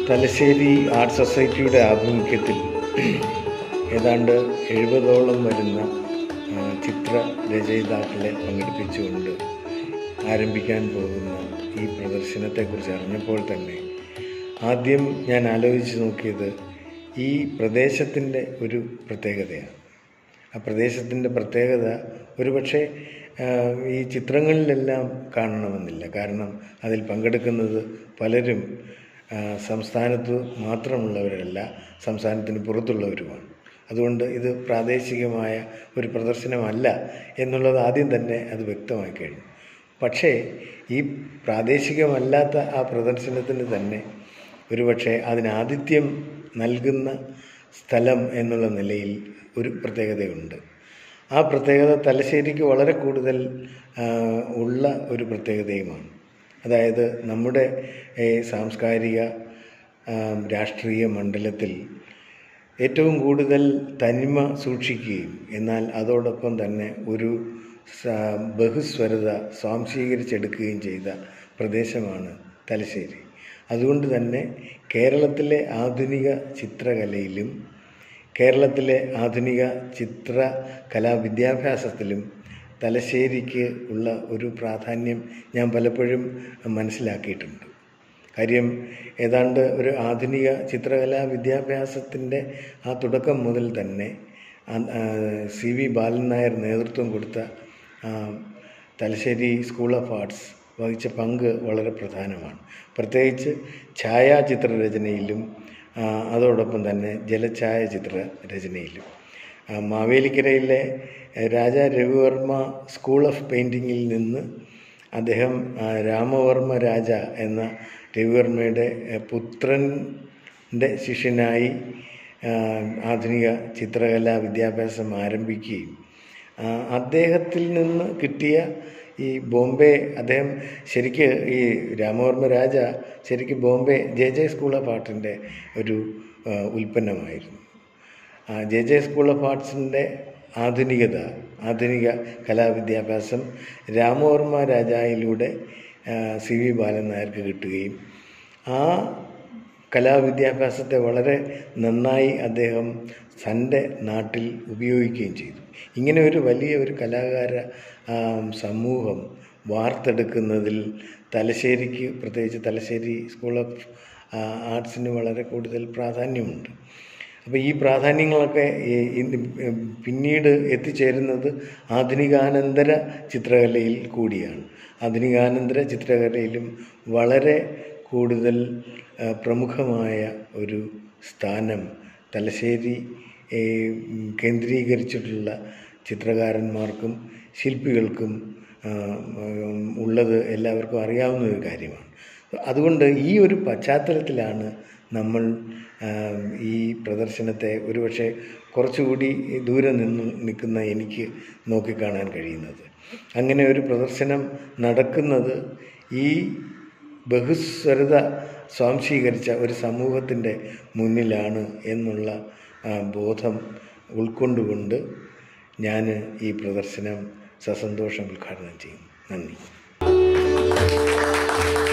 Thalassery art സൊസൈറ്റിയുടെ ആഭിമുഖ്യത്തിൽ ഏതാണ്ട് എഴുപതോളം വരുന്ന ആ, ചിത്ര രചയിതാക്കളെ പങ്കെടുപ്പിച്ചുകൊണ്ട് ആരംഭിക്കാൻ പോകുന്ന ഈ പ്രദർശനത്തെക്കുറിച്ച് അറിഞ്ഞപ്പോൾ തന്നെ ആദ്യം ഞാൻ ആലോചിച്ച് നോക്കിയത് ഈ പ്രദേശത്തിൻ്റെ ഒരു പ്രത്യേകതയാണ് ആ പ്രദേശത്തിൻ്റെ പ്രത്യേകത ഒരുപക്ഷെ ആ, ഈ ചിത്രങ്ങളിലെല്ലാം കാണണമെന്നില്ല കാരണം അതിൽ പങ്കെടുക്കുന്നത് പലരും ആ, സംസ്ഥാനത്ത് മാത്രമുള്ളവരല്ല സംസ്ഥാനത്തിന് പുറത്തുള്ളവരുമാണ് അതുകൊണ്ട് ഇത് പ്രാദേശികമായ ഒരു പ്രദർശനമല്ല എന്നുള്ളത് ആദ്യം തന്നെ അത് വ്യക്തമായി കഴിഞ്ഞു പക്ഷേ ഈ പ്രാദേശികമല്ലാത്ത ആ പ്രദർശനത്തിന് തന്നെ ഒരുപക്ഷെ അതിന് ആതിഥ്യം നൽകുന്ന സ്ഥലം എന്നുള്ള നിലയിൽ ഒരു പ്രത്യേകതയുണ്ട് ആ പ്രത്യേകത തലശ്ശേരിക്ക് വളരെ കൂടുതൽ ആ, ഉള്ള ഒരു പ്രത്യേകതയുമാണ് അതായത് നമ്മുടെ ഈ സാംസ്കാരിക ആ, രാഷ്ട്രീയ മണ്ഡലത്തിൽ ഏറ്റവും കൂടുതൽ തനിമ സൂക്ഷിക്കുകയും എന്നാൽ അതോടൊപ്പം തന്നെ ഒരു സ- ബഹുസ്വരത സ്വാംശീകരിച്ചെടുക്കുകയും ചെയ്ത പ്രദേശമാണ് തലശ്ശേരി അതുകൊണ്ട് തന്നെ കേരളത്തിലെ ആധുനിക ചിത്രകലയിലും കേരളത്തിലെ ആധുനിക ചിത്ര കലാവിദ്യാഭ്യാസത്തിലും തലശ്ശേരിക്ക് ഉള്ള ഒരു പ്രാധാന്യം ഞാൻ പലപ്പോഴും മനസ്സിലാക്കിയിട്ടുണ്ട് കാര്യം ഏതാണ്ട് ഒരു ആധുനിക ചിത്രകലാ വിദ്യാഭ്യാസത്തിൻ്റെ ആ തുടക്കം മുതൽ തന്നെ ആ- ആ, സി വി ബാലൻ നായർ നേതൃത്വം കൊടുത്ത ആ, തലശ്ശേരി സ്കൂൾ ഓഫ് ആർട്സ് വഹിച്ച പങ്ക് വളരെ പ്രധാനമാണ് പ്രത്യേകിച്ച് ഛായാചിത്ര രചനയിലും ആ, അതോടൊപ്പം തന്നെ ജലഛായാചിത്ര രചനയിലും ആ, മാവേലിക്കരയിലെ രാജാ രവിവർമ്മ സ്കൂൾ ഓഫ് പെയിൻറ്റിങ്ങിൽ നിന്ന് അദ്ദേഹം ആ, രാമവർമ്മ രാജ എന്ന രവിവർമ്മയുടെ ആ, പുത്രൻ്റെ ശിഷ്യനായി ആ, ആധുനിക ചിത്രകലാ വിദ്യാഭ്യാസം ആരംഭിക്കുകയും ആ, അദ്ദേഹത്തിൽ നിന്ന് കിട്ടിയ ഈ ബോംബെ അദ്ദേഹം ശരിക്ക് ഈ രാമവർമ്മ രാജ ശരിക്ക് Bombay J J school of ആർട്ടിൻ്റെ ഒരു ആ, ഉൽപ്പന്നമായിരുന്നു ആ, ജെ ജെ സ്കൂൾ ഓഫ് ആർട്സിൻ്റെ ആധുനികത ആധുനിക കലാവിദ്യാഭ്യാസം രാമവർമ്മ രാജായിലൂടെ ആ, സി വി ബാലൻ നായർക്ക് കിട്ടുകയും ആ കലാവിദ്യാഭ്യാസത്തെ വളരെ നന്നായി അദ്ദേഹം തൻ്റെ നാട്ടിൽ ഉപയോഗിക്കുകയും ചെയ്തു ഇങ്ങനെ ഒരു വലിയ ഒരു കലാകാര ആ, സമൂഹം വാർത്തെടുക്കുന്നതിൽ തലശ്ശേരിക്ക് പ്രത്യേകിച്ച് തലശ്ശേരി സ്കൂൾ ഓഫ് ആ, ആർട്സിന് വളരെ കൂടുതൽ പ്രാധാന്യമുണ്ട് അപ്പോൾ ഈ പ്രാധാന്യങ്ങളൊക്കെ ഈ ഇന്ന് പിന്നീട് എത്തിച്ചേരുന്നത് ആധുനികാനന്തര ചിത്രകലയിൽ കൂടിയാണ് ആധുനികാനന്തര ചിത്രകലയിലും വളരെ കൂടുതൽ ആ, പ്രമുഖമായ ഒരു സ്ഥാനം തലശ്ശേരി ഏ, ഉം, കേന്ദ്രീകരിച്ചിട്ടുള്ള ചിത്രകാരന്മാർക്കും ശില്പികൾക്കും ആ, ഉം, ഉള്ളത് എല്ലാവർക്കും അറിയാവുന്ന ഒരു കാര്യമാണ് അതുകൊണ്ട് ഈ ഒരു പശ്ചാത്തലത്തിലാണ് നമ്മൾ ആ, ഈ പ്രദർശനത്തെ ഒരുപക്ഷെ കുറച്ചുകൂടി ദൂരെ നിന്ന് നിൽക്കുന്ന എനിക്ക് നോക്കിക്കാണാൻ കഴിയുന്നത് അങ്ങനെ ഒരു പ്രദർശനം നടക്കുന്നത് ഈ ബഹുസ്വരത സ്വാംശീകരിച്ച ഒരു സമൂഹത്തിൻ്റെ മുന്നിലാണ് എന്നുള്ള ആ, ബോധം ഉൾക്കൊണ്ടുകൊണ്ട് ഞാൻ ഈ പ്രദർശനം സസന്തോഷം ഉദ്ഘാടനം ചെയ്യുന്നു നന്ദി